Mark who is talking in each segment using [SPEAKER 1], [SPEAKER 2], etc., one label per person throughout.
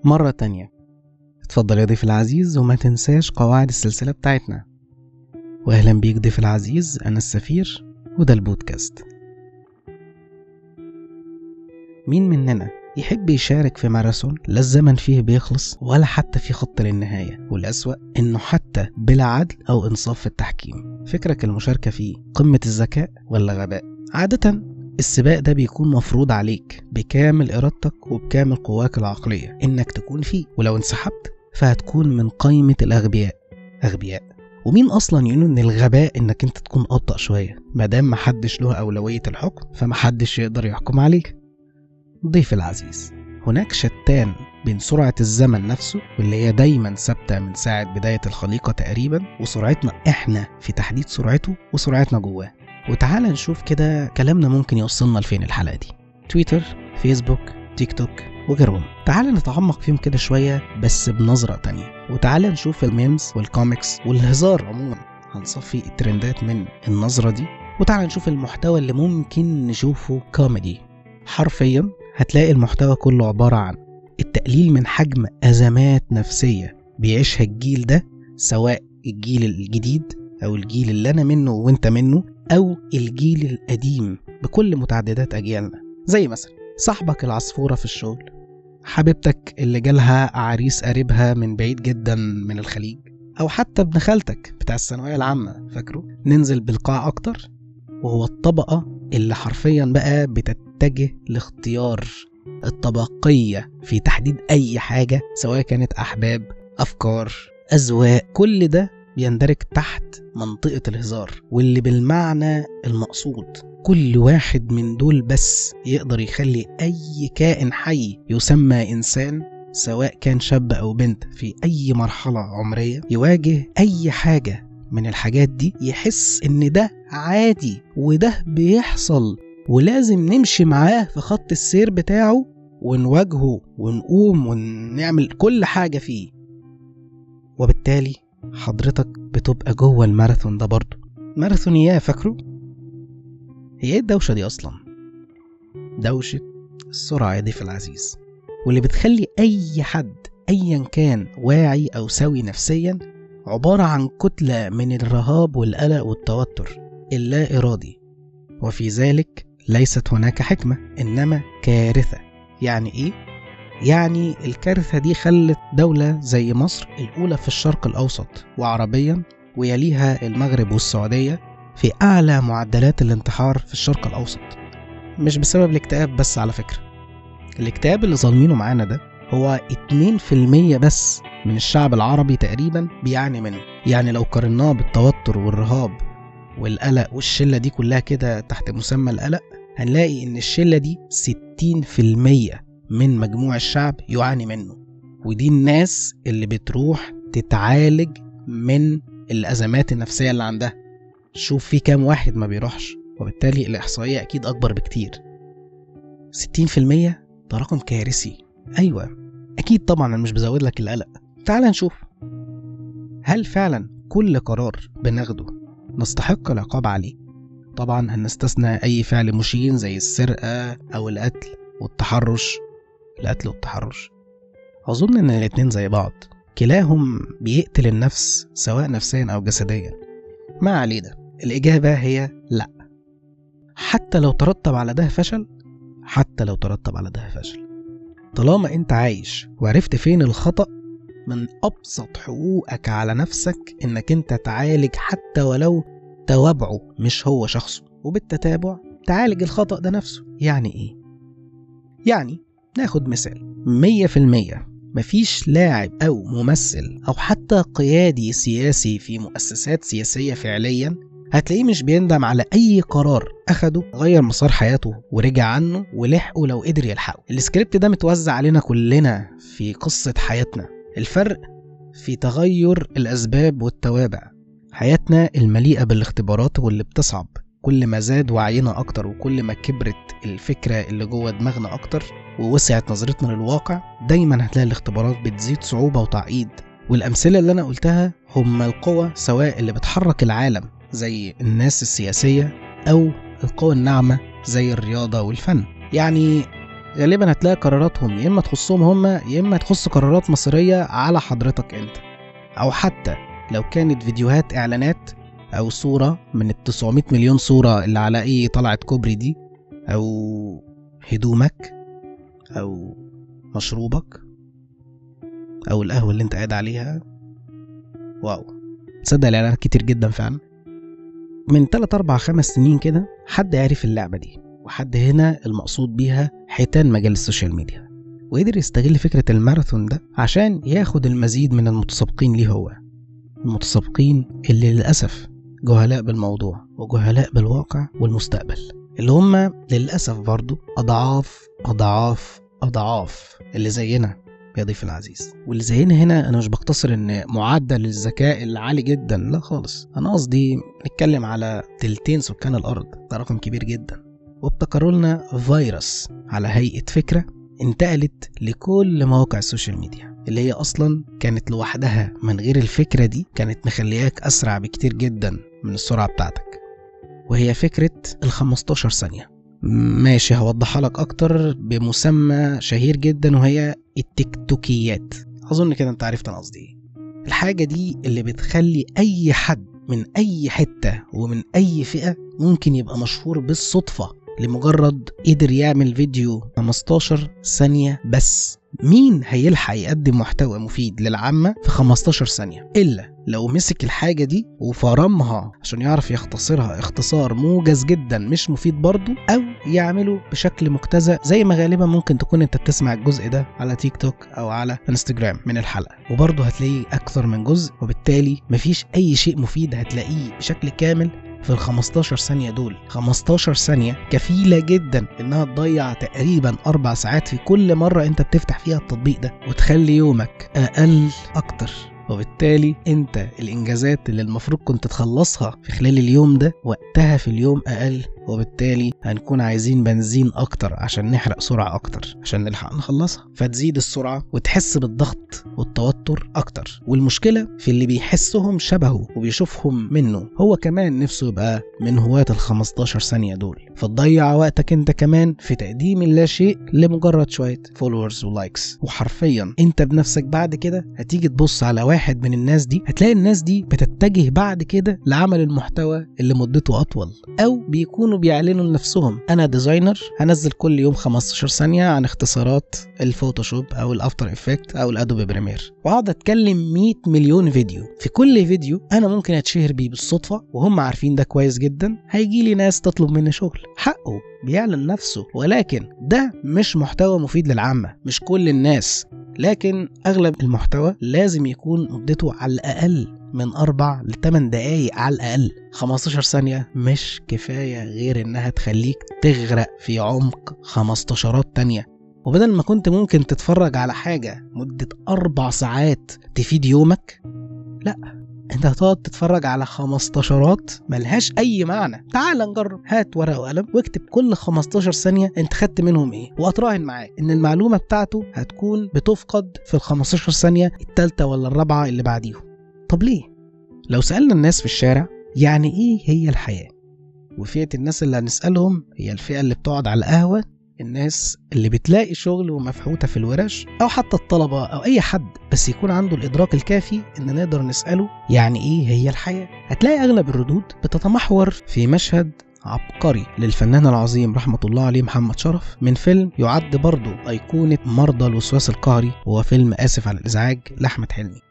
[SPEAKER 1] مرة تانية اتفضل يا ضيف العزيز وما تنساش قواعد السلسلة بتاعتنا وأهلا بيك ضيف العزيز أنا السفير وده البودكاست مين مننا يحب يشارك في ماراثون لا الزمن فيه بيخلص ولا حتى في خط للنهاية والأسوأ إنه حتى بلا عدل أو إنصاف في التحكيم فكرك المشاركة فيه قمة الذكاء ولا غباء عادة السباق ده بيكون مفروض عليك بكامل إرادتك وبكامل قواك العقلية إنك تكون فيه ولو انسحبت فهتكون من قائمة الأغبياء أغبياء ومين أصلا يقول إن الغباء إنك أنت تكون أبطأ شوية مادام محدش له أولوية الحكم فمحدش يقدر يحكم عليك ضيف العزيز هناك شتان بين سرعة الزمن نفسه واللي هي دايما ثابتة من ساعة بداية الخليقة تقريبا وسرعتنا احنا في تحديد سرعته وسرعتنا جواه وتعالى نشوف كده كلامنا ممكن يوصلنا لفين الحلقة دي تويتر فيسبوك تيك توك وغيرهم تعال نتعمق فيهم كده شوية بس بنظرة تانية وتعال نشوف الميمز والكوميكس والهزار عموما هنصفي الترندات من النظرة دي وتعال نشوف المحتوى اللي ممكن نشوفه كوميدي حرفيا هتلاقي المحتوى كله عبارة عن التقليل من حجم أزمات نفسية بيعيشها الجيل ده سواء الجيل الجديد أو الجيل اللي أنا منه وأنت منه أو الجيل القديم بكل متعددات أجيالنا زي مثلا صاحبك العصفورة في الشغل حبيبتك اللي جالها عريس قريبها من بعيد جدا من الخليج أو حتى ابن خالتك بتاع الثانوية العامة فاكره ننزل بالقاع أكتر وهو الطبقة اللي حرفيا بقى بتتجه لاختيار الطبقية في تحديد أي حاجة سواء كانت أحباب أفكار أذواق كل ده بيندرج تحت منطقة الهزار واللي بالمعنى المقصود كل واحد من دول بس يقدر يخلي أي كائن حي يسمى إنسان سواء كان شاب أو بنت في أي مرحلة عمرية يواجه أي حاجة من الحاجات دي يحس إن ده عادي وده بيحصل ولازم نمشي معاه في خط السير بتاعه ونواجهه ونقوم ونعمل كل حاجة فيه وبالتالي حضرتك بتبقى جوه الماراثون ده برضه ماراثون اياه فاكره هي ايه الدوشة دي أصلا دوشة السرعة يا ضيف العزيز واللي بتخلي أي حد أيا كان واعي أو سوي نفسيا عبارة عن كتلة من الرهاب والقلق والتوتر اللا إرادي وفي ذلك ليست هناك حكمة إنما كارثة يعني إيه؟ يعني الكارثة دي خلت دولة زي مصر الأولى في الشرق الأوسط وعربيا ويليها المغرب والسعودية في أعلى معدلات الانتحار في الشرق الأوسط مش بسبب الاكتئاب بس على فكرة الاكتئاب اللي ظالمينه معانا ده هو 2% بس من الشعب العربي تقريبا بيعاني منه يعني لو قارناه بالتوتر والرهاب والقلق والشلة دي كلها كده تحت مسمى القلق هنلاقي ان الشلة دي 60% من مجموع الشعب يعاني منه ودي الناس اللي بتروح تتعالج من الأزمات النفسية اللي عندها شوف في كام واحد ما بيروحش وبالتالي الإحصائية أكيد أكبر بكتير 60% ده رقم كارثي أيوة أكيد طبعا أنا مش بزود لك القلق تعال نشوف هل فعلا كل قرار بناخده نستحق العقاب عليه طبعا هنستثنى أي فعل مشين زي السرقة أو القتل والتحرش القتل والتحرش أظن إن الاتنين زي بعض كلاهم بيقتل النفس سواء نفسيا أو جسديا ما علينا الإجابة هي لأ حتى لو ترتب على ده فشل حتى لو ترتب على ده فشل طالما انت عايش وعرفت فين الخطأ من أبسط حقوقك على نفسك إنك انت تعالج حتى ولو توابعه مش هو شخصه وبالتتابع تعالج الخطأ ده نفسه يعني إيه؟ يعني ناخد مثال مية في المية مفيش لاعب أو ممثل أو حتى قيادي سياسي في مؤسسات سياسية فعليا هتلاقيه مش بيندم على أي قرار أخده غير مسار حياته ورجع عنه ولحقه لو قدر يلحقه السكريبت ده متوزع علينا كلنا في قصة حياتنا الفرق في تغير الأسباب والتوابع حياتنا المليئة بالاختبارات واللي بتصعب كل ما زاد وعينا أكتر وكل ما كبرت الفكرة اللي جوه دماغنا أكتر ووسعت نظرتنا للواقع دايما هتلاقي الاختبارات بتزيد صعوبة وتعقيد والأمثلة اللي أنا قلتها هم القوى سواء اللي بتحرك العالم زي الناس السياسية أو القوى الناعمة زي الرياضة والفن يعني غالبا هتلاقي قراراتهم يا اما تخصهم هم يا اما تخص قرارات مصيريه على حضرتك انت او حتى لو كانت فيديوهات اعلانات او صوره من ال 900 مليون صوره اللي على اي طلعه كوبري دي او هدومك او مشروبك او القهوه اللي انت قاعد عليها واو تصدق الاعلانات كتير جدا فعلا من 3 4 5 سنين كده حد عرف اللعبه دي وحد هنا المقصود بيها حيتان مجال السوشيال ميديا وقدر يستغل فكرة الماراثون ده عشان ياخد المزيد من المتسابقين ليه هو المتسابقين اللي للأسف جهلاء بالموضوع وجهلاء بالواقع والمستقبل اللي هم للأسف برضو أضعاف أضعاف أضعاف اللي زينا يا ضيف العزيز واللي زينا هنا أنا مش بقتصر إن معدل الذكاء العالي جدا لا خالص أنا قصدي نتكلم على تلتين سكان الأرض ده رقم كبير جدا وابتكروا لنا فيروس على هيئة فكرة انتقلت لكل مواقع السوشيال ميديا اللي هي أصلا كانت لوحدها من غير الفكرة دي كانت مخلياك أسرع بكتير جدا من السرعة بتاعتك وهي فكرة ال 15 ثانية ماشي هوضحها لك أكتر بمسمى شهير جدا وهي التيك توكيات أظن كده أنت عرفت أنا قصدي إيه الحاجة دي اللي بتخلي أي حد من أي حتة ومن أي فئة ممكن يبقى مشهور بالصدفة لمجرد قدر يعمل فيديو 15 ثانية بس مين هيلحق يقدم محتوى مفيد للعامة في 15 ثانية إلا لو مسك الحاجة دي وفرمها عشان يعرف يختصرها اختصار موجز جدا مش مفيد برضه أو يعمله بشكل مجتزأ زي ما غالبا ممكن تكون انت بتسمع الجزء ده على تيك توك أو على انستجرام من الحلقة وبرضه هتلاقيه أكثر من جزء وبالتالي مفيش أي شيء مفيد هتلاقيه بشكل كامل في ال 15 ثانية دول 15 ثانية كفيلة جدا انها تضيع تقريبا اربع ساعات في كل مرة انت بتفتح فيها التطبيق ده وتخلي يومك اقل اكتر وبالتالي انت الانجازات اللي المفروض كنت تخلصها في خلال اليوم ده وقتها في اليوم اقل وبالتالي هنكون عايزين بنزين اكتر عشان نحرق سرعة اكتر عشان نلحق نخلصها فتزيد السرعة وتحس بالضغط والتوتر اكتر والمشكلة في اللي بيحسهم شبهه وبيشوفهم منه هو كمان نفسه يبقى من هواة ال 15 ثانية دول فتضيع وقتك انت كمان في تقديم اللا شيء لمجرد شوية فولورز ولايكس وحرفيا انت بنفسك بعد كده هتيجي تبص على واحد من الناس دي هتلاقي الناس دي بتتجه بعد كده لعمل المحتوى اللي مدته اطول او بيكونوا بيعلنوا لنفسهم انا ديزاينر هنزل كل يوم 15 ثانيه عن اختصارات الفوتوشوب او الافتر افكت او الادوبي بريمير واقعد اتكلم 100 مليون فيديو في كل فيديو انا ممكن اتشهر بيه بالصدفه وهم عارفين ده كويس جدا هيجي لي ناس تطلب مني شغل حقه بيعلن نفسه ولكن ده مش محتوى مفيد للعامه مش كل الناس لكن اغلب المحتوى لازم يكون مدته على الاقل من أربع لتمن دقايق على الأقل 15 ثانية مش كفاية غير إنها تخليك تغرق في عمق 15 تانية وبدل ما كنت ممكن تتفرج على حاجة مدة أربع ساعات تفيد يومك لأ انت هتقعد تتفرج على 15 ملهاش اي معنى تعال نجرب هات ورقه وقلم واكتب كل 15 ثانيه انت خدت منهم ايه واتراهن معاك ان المعلومه بتاعته هتكون بتفقد في ال 15 ثانيه الثالثه ولا الرابعه اللي بعديهم طب ليه لو سالنا الناس في الشارع يعني ايه هي الحياه وفئه الناس اللي هنسالهم هي الفئه اللي بتقعد على القهوه الناس اللي بتلاقي شغل ومفحوطة في الورش أو حتى الطلبة أو أي حد بس يكون عنده الإدراك الكافي إن نقدر نسأله يعني إيه هي الحياة هتلاقي أغلب الردود بتتمحور في مشهد عبقري للفنان العظيم رحمة الله عليه محمد شرف من فيلم يعد برضه أيقونة مرضى الوسواس القهري وهو فيلم آسف على الإزعاج لأحمد حلمي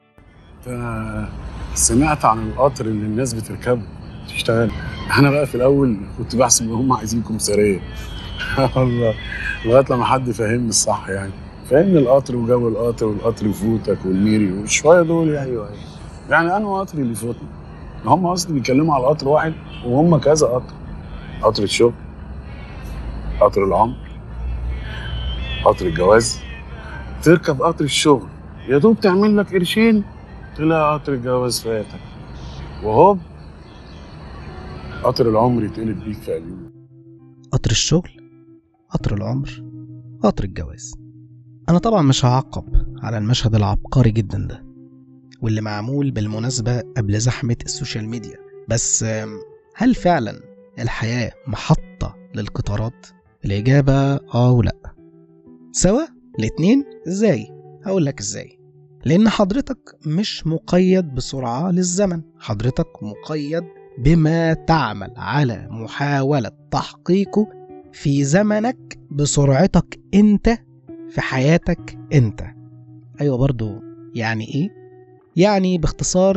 [SPEAKER 2] سمعت عن القطر اللي الناس بتركبه تشتغل انا بقى في الاول كنت بحسب ان هم عايزين كمثريه والله لغايه لما حد فهمني الصح يعني فهمني القطر وجو القطر والقطر يفوتك والميري والشويه دول يعني ايوه يعني انا قطر اللي يفوتني هم اصلا بيتكلموا على قطر واحد وهم كذا قطر قطر الشغل قطر العمر قطر الجواز تركب قطر الشغل يا دوب تعمل لك قرشين تلاقي قطر الجواز فاتك وهوب قطر العمر يتقلب بيك في قليل
[SPEAKER 1] قطر الشغل قطر العمر قطر الجواز أنا طبعا مش هعقب على المشهد العبقري جدا ده واللي معمول بالمناسبة قبل زحمة السوشيال ميديا بس هل فعلا الحياة محطة للقطارات؟ الإجابة آه ولأ سوا الاتنين ازاي هقول لك ازاي لان حضرتك مش مقيد بسرعه للزمن حضرتك مقيد بما تعمل على محاوله تحقيقه في زمنك بسرعتك انت في حياتك انت ايوه برضو يعني ايه يعني باختصار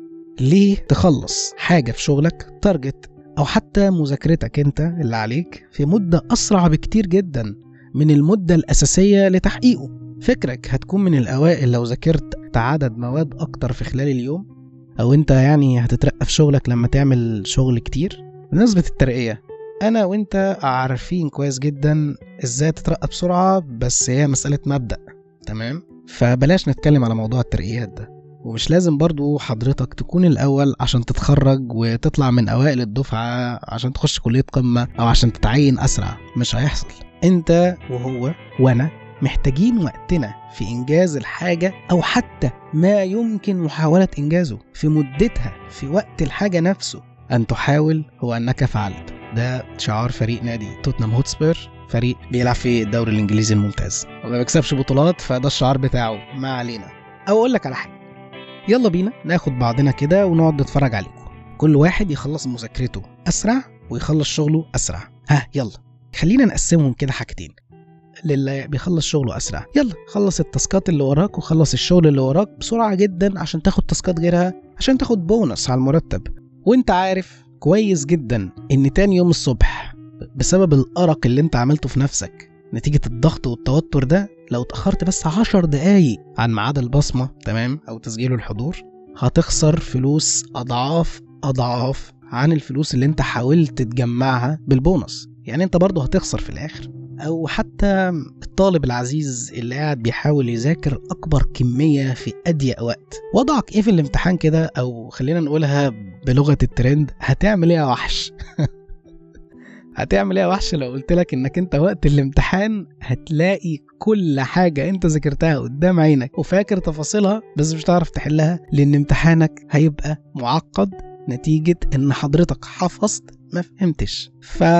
[SPEAKER 1] ليه تخلص حاجه في شغلك تارجت او حتى مذاكرتك انت اللي عليك في مده اسرع بكتير جدا من المده الاساسيه لتحقيقه فكرك هتكون من الاوائل لو ذاكرت عدد مواد اكتر في خلال اليوم او انت يعني هتترقى في شغلك لما تعمل شغل كتير بمناسبه الترقيه انا وانت عارفين كويس جدا ازاي تترقى بسرعه بس هي مساله مبدا تمام فبلاش نتكلم على موضوع الترقيات ده ومش لازم برضو حضرتك تكون الأول عشان تتخرج وتطلع من أوائل الدفعة عشان تخش كلية قمة أو عشان تتعين أسرع مش هيحصل أنت وهو وأنا محتاجين وقتنا في إنجاز الحاجة أو حتى ما يمكن محاولة إنجازه في مدتها في وقت الحاجة نفسه أن تحاول هو أنك فعلت ده شعار فريق نادي توتنهام هوتسبير فريق بيلعب في الدوري الإنجليزي الممتاز وما بيكسبش بطولات فده الشعار بتاعه ما علينا أو أقول لك على حاجة يلا بينا ناخد بعضنا كده ونقعد نتفرج عليكم كل واحد يخلص مذاكرته أسرع ويخلص شغله أسرع ها يلا خلينا نقسمهم كده حاجتين للي بيخلص شغله أسرع يلا خلص التاسكات اللي وراك وخلص الشغل اللي وراك بسرعة جدا عشان تاخد تاسكات غيرها عشان تاخد بونص على المرتب وانت عارف كويس جدا ان تاني يوم الصبح بسبب الأرق اللي انت عملته في نفسك نتيجة الضغط والتوتر ده لو اتأخرت بس عشر دقايق عن ميعاد البصمة تمام أو تسجيل الحضور هتخسر فلوس أضعاف أضعاف عن الفلوس اللي انت حاولت تجمعها بالبونص يعني انت برضه هتخسر في الآخر أو حتى الطالب العزيز اللي قاعد بيحاول يذاكر أكبر كمية في أضيق وقت وضعك إيه في الامتحان كده أو خلينا نقولها بلغة الترند هتعمل إيه يا وحش هتعمل ايه يا وحش لو قلت لك انك انت وقت الامتحان هتلاقي كل حاجة انت ذاكرتها قدام عينك وفاكر تفاصيلها بس مش هتعرف تحلها لان امتحانك هيبقى معقد نتيجة ان حضرتك حفظت ما فهمتش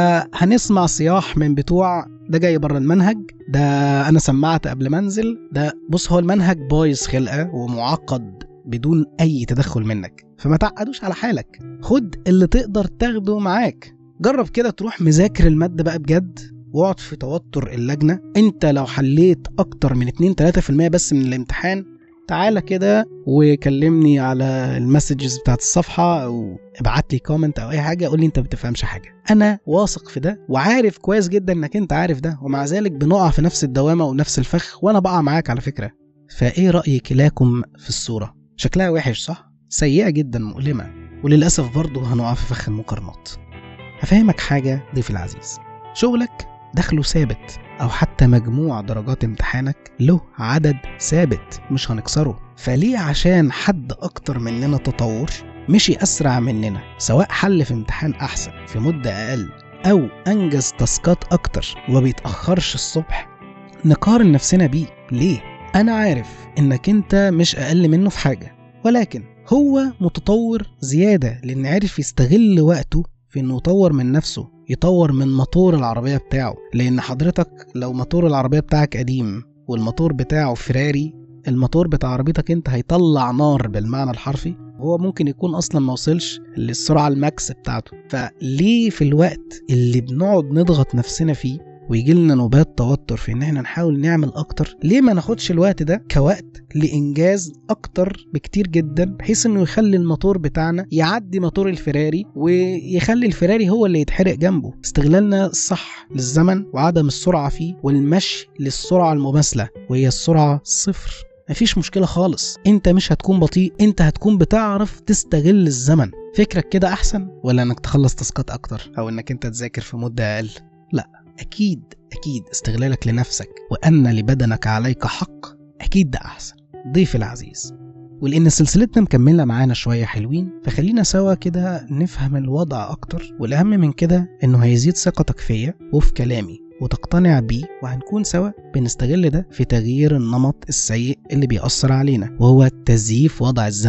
[SPEAKER 1] فهنسمع صياح من بتوع ده جاي بره المنهج ده انا سمعت قبل ما انزل ده بص هو المنهج بايظ خلقه ومعقد بدون اي تدخل منك فما تعقدوش على حالك خد اللي تقدر تاخده معاك جرب كده تروح مذاكر المادة بقى بجد واقعد في توتر اللجنة انت لو حليت اكتر من 2 3% بس من الامتحان تعالى كده وكلمني على المسجز بتاعت الصفحة او ابعت لي كومنت او اي حاجة قول لي انت بتفهمش حاجة انا واثق في ده وعارف كويس جدا انك انت عارف ده ومع ذلك بنقع في نفس الدوامة ونفس الفخ وانا بقع معاك على فكرة فايه رأي كلاكم في الصورة شكلها وحش صح سيئة جدا مؤلمة وللأسف برضه هنقع في فخ المقارنات هفهمك حاجة ضيف العزيز شغلك دخله ثابت أو حتى مجموع درجات امتحانك له عدد ثابت مش هنكسره فليه عشان حد أكتر مننا تطور مشي أسرع مننا سواء حل في امتحان أحسن في مدة أقل أو أنجز تاسكات أكتر وما بيتأخرش الصبح نقارن نفسنا بيه ليه؟ أنا عارف إنك أنت مش أقل منه في حاجة ولكن هو متطور زيادة لأن عرف يستغل وقته في انه يطور من نفسه يطور من موتور العربية بتاعه لان حضرتك لو موتور العربية بتاعك قديم والموتور بتاعه فراري الموتور بتاع عربيتك انت هيطلع نار بالمعنى الحرفي هو ممكن يكون اصلا ما وصلش للسرعة الماكس بتاعته فليه في الوقت اللي بنقعد نضغط نفسنا فيه ويجي لنا نوبات توتر في ان احنا نحاول نعمل اكتر ليه ما ناخدش الوقت ده كوقت لانجاز اكتر بكتير جدا بحيث انه يخلي الموتور بتاعنا يعدي موتور الفراري ويخلي الفراري هو اللي يتحرق جنبه استغلالنا الصح للزمن وعدم السرعه فيه والمشي للسرعه المماثله وهي السرعه صفر مفيش مشكلة خالص انت مش هتكون بطيء انت هتكون بتعرف تستغل الزمن فكرك كده احسن ولا انك تخلص تاسكات اكتر او انك انت تذاكر في مدة اقل لا أكيد أكيد استغلالك لنفسك وأن لبدنك عليك حق أكيد ده أحسن ضيف العزيز ولأن سلسلتنا مكملة معانا شوية حلوين فخلينا سوا كده نفهم الوضع أكتر والأهم من كده إنه هيزيد ثقتك فيا وفي كلامي وتقتنع بيه وهنكون سوا بنستغل ده في تغيير النمط السيء اللي بيأثر علينا وهو تزييف وضع الزمن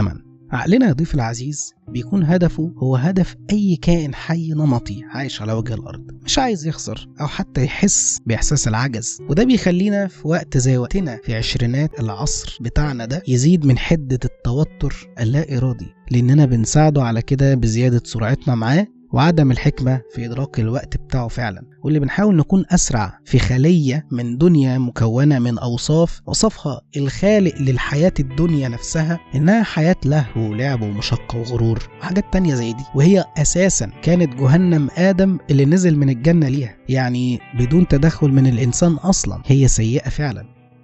[SPEAKER 1] عقلنا يا ضيف العزيز بيكون هدفه هو هدف أي كائن حي نمطي عايش على وجه الأرض مش عايز يخسر أو حتى يحس بإحساس العجز وده بيخلينا في وقت زي وقتنا في عشرينات العصر بتاعنا ده يزيد من حدة التوتر اللا إرادي لأننا بنساعده على كده بزيادة سرعتنا معاه وعدم الحكمة في إدراك الوقت بتاعه فعلا واللي بنحاول نكون أسرع في خلية من دنيا مكونة من أوصاف وصفها الخالق للحياة الدنيا نفسها إنها حياة لهو ولعب ومشقة وغرور وحاجات تانية زي دي وهي أساسا كانت جهنم آدم اللي نزل من الجنة ليها يعني بدون تدخل من الإنسان أصلا هي سيئة فعلا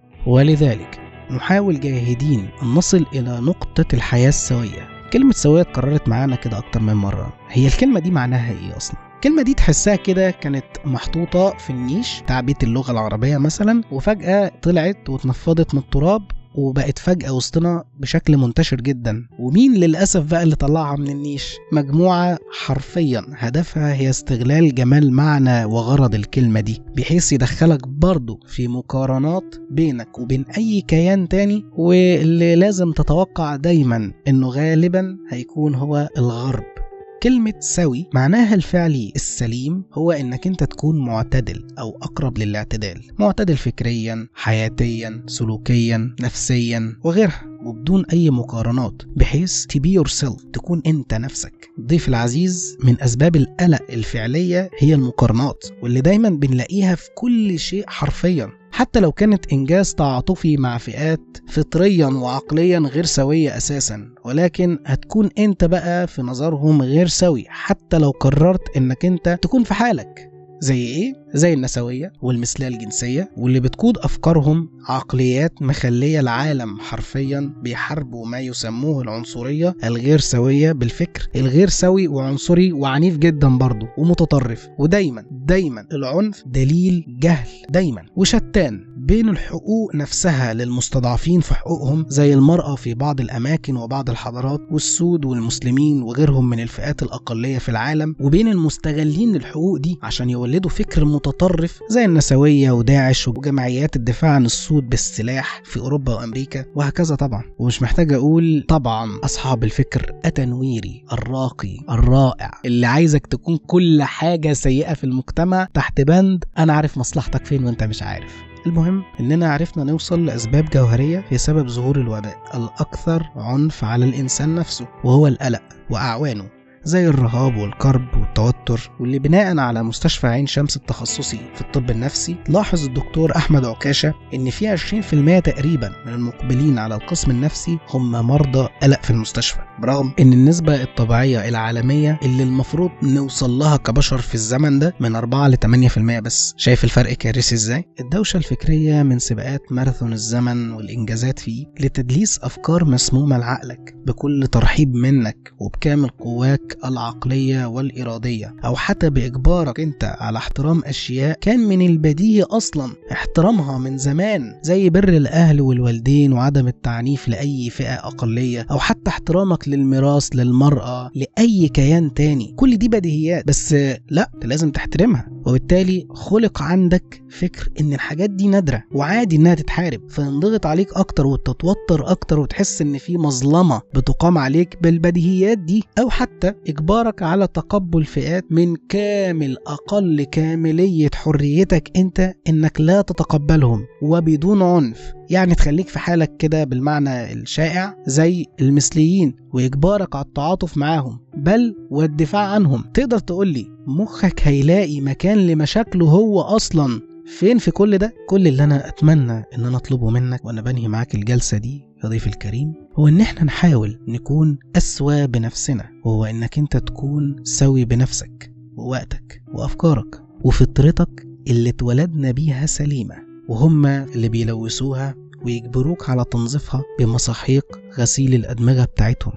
[SPEAKER 1] ولذلك نحاول جاهدين أن نصل إلى نقطة الحياة السوية كلمة سوية اتكررت معانا كده أكتر من مرة هي الكلمة دي معناها إيه أصلا؟ الكلمة دي تحسها كده كانت محطوطة في النيش بتاع بيت اللغة العربية مثلا وفجأة طلعت واتنفضت من التراب وبقت فجأة وسطنا بشكل منتشر جدا ومين للأسف بقى اللي طلعها من النيش مجموعة حرفيا هدفها هي استغلال جمال معنى وغرض الكلمة دي بحيث يدخلك برضه في مقارنات بينك وبين أي كيان تاني واللي لازم تتوقع دايما إنه غالبا هيكون هو الغرب كلمة سوي معناها الفعلي السليم هو انك انت تكون معتدل او اقرب للاعتدال معتدل فكريا حياتيا سلوكيا نفسيا وغيرها وبدون اي مقارنات بحيث تبي يور سيلف تكون انت نفسك ضيف العزيز من اسباب القلق الفعليه هي المقارنات واللي دايما بنلاقيها في كل شيء حرفيا حتى لو كانت انجاز تعاطفي مع فئات فطريا وعقليا غير سويه اساسا ولكن هتكون انت بقى في نظرهم غير سوي حتى لو قررت انك انت تكون في حالك زي ايه؟ زي النسوية والمثلية الجنسية واللي بتقود أفكارهم عقليات مخلية العالم حرفيا بيحاربوا ما يسموه العنصرية الغير سوية بالفكر الغير سوي وعنصري وعنيف جدا برضه ومتطرف ودايما دايما العنف دليل جهل دايما وشتان بين الحقوق نفسها للمستضعفين في حقوقهم زي المرأة في بعض الأماكن وبعض الحضارات والسود والمسلمين وغيرهم من الفئات الأقلية في العالم وبين المستغلين للحقوق دي عشان يولدوا فكر متطرف زي النسوية وداعش وجمعيات الدفاع عن السود بالسلاح في أوروبا وأمريكا وهكذا طبعا ومش محتاج أقول طبعا أصحاب الفكر التنويري الراقي الرائع اللي عايزك تكون كل حاجة سيئة في المجتمع تحت بند أنا عارف مصلحتك فين وأنت مش عارف المهم اننا عرفنا نوصل لاسباب جوهريه في سبب ظهور الوباء الاكثر عنف على الانسان نفسه وهو القلق واعوانه زي الرهاب والكرب والتوتر واللي بناء على مستشفى عين شمس التخصصي في الطب النفسي لاحظ الدكتور احمد عكاشه ان في 20% تقريبا من المقبلين على القسم النفسي هم مرضى قلق في المستشفى برغم ان النسبه الطبيعيه العالميه اللي المفروض نوصل لها كبشر في الزمن ده من 4 ل 8% بس شايف الفرق كارثي ازاي الدوشه الفكريه من سباقات ماراثون الزمن والانجازات فيه لتدليس افكار مسمومه لعقلك بكل ترحيب منك وبكامل قواك العقليه والاراديه او حتى باجبارك انت على احترام اشياء كان من البديهي اصلا احترامها من زمان زي بر الاهل والوالدين وعدم التعنيف لاي فئه اقليه او حتى احترامك للميراث للمراه لاي كيان تاني كل دي بديهيات بس لا انت لازم تحترمها وبالتالي خلق عندك فكر ان الحاجات دي نادره وعادي انها تتحارب فينضغط عليك اكتر وتتوتر اكتر وتحس ان في مظلمه بتقام عليك بالبديهيات دي او حتى اجبارك على تقبل فئات من كامل اقل كامليه حريتك انت انك لا تتقبلهم وبدون عنف يعني تخليك في حالك كده بالمعنى الشائع زي المثليين واجبارك على التعاطف معاهم بل والدفاع عنهم تقدر تقولي مخك هيلاقي مكان لمشاكله هو اصلا فين في كل ده كل اللي انا اتمنى ان انا اطلبه منك وانا بنهي معاك الجلسه دي يا ضيف الكريم هو ان احنا نحاول نكون اسوى بنفسنا وهو انك انت تكون سوي بنفسك ووقتك وافكارك وفطرتك اللي اتولدنا بيها سليمه وهم اللي بيلوثوها ويجبروك على تنظيفها بمساحيق غسيل الادمغه بتاعتهم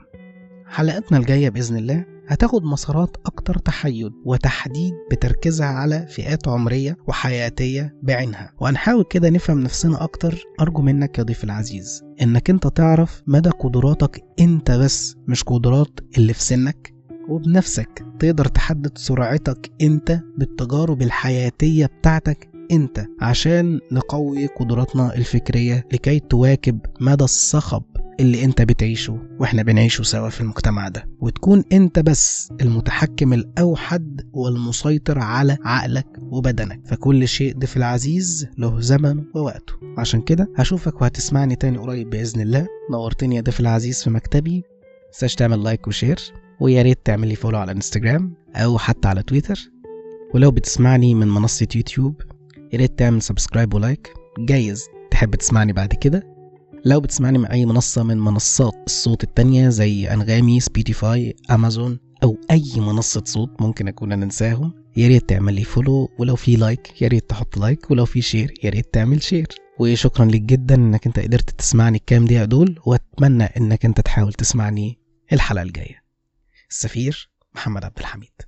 [SPEAKER 1] حلقتنا الجايه باذن الله هتاخد مسارات أكتر تحيز وتحديد بتركيزها على فئات عمرية وحياتية بعينها وهنحاول كده نفهم نفسنا أكتر أرجو منك يا ضيف العزيز إنك أنت تعرف مدى قدراتك أنت بس مش قدرات اللي في سنك وبنفسك تقدر تحدد سرعتك أنت بالتجارب الحياتية بتاعتك أنت عشان نقوي قدراتنا الفكرية لكي تواكب مدى الصخب اللي انت بتعيشه واحنا بنعيشه سوا في المجتمع ده وتكون انت بس المتحكم الاوحد والمسيطر على عقلك وبدنك فكل شيء ضيف العزيز له زمن ووقته عشان كده هشوفك وهتسمعني تاني قريب باذن الله نورتني يا ضيف العزيز في مكتبي متنساش تعمل لايك وشير ويا ريت تعمل لي فولو على انستجرام او حتى على تويتر ولو بتسمعني من منصة يوتيوب يا ريت تعمل سبسكرايب ولايك جايز تحب تسمعني بعد كده لو بتسمعني من أي منصة من منصات الصوت التانية زي أنغامي سبيتيفاي أمازون أو أي منصة صوت ممكن أكون أنا ننساهم يا ريت تعمل لي فولو ولو في لايك يا ريت تحط لايك ولو في شير يا ريت تعمل شير وشكرا ليك جدا انك انت قدرت تسمعني الكام دقيقة دول واتمنى انك انت تحاول تسمعني الحلقة الجاية السفير محمد عبد الحميد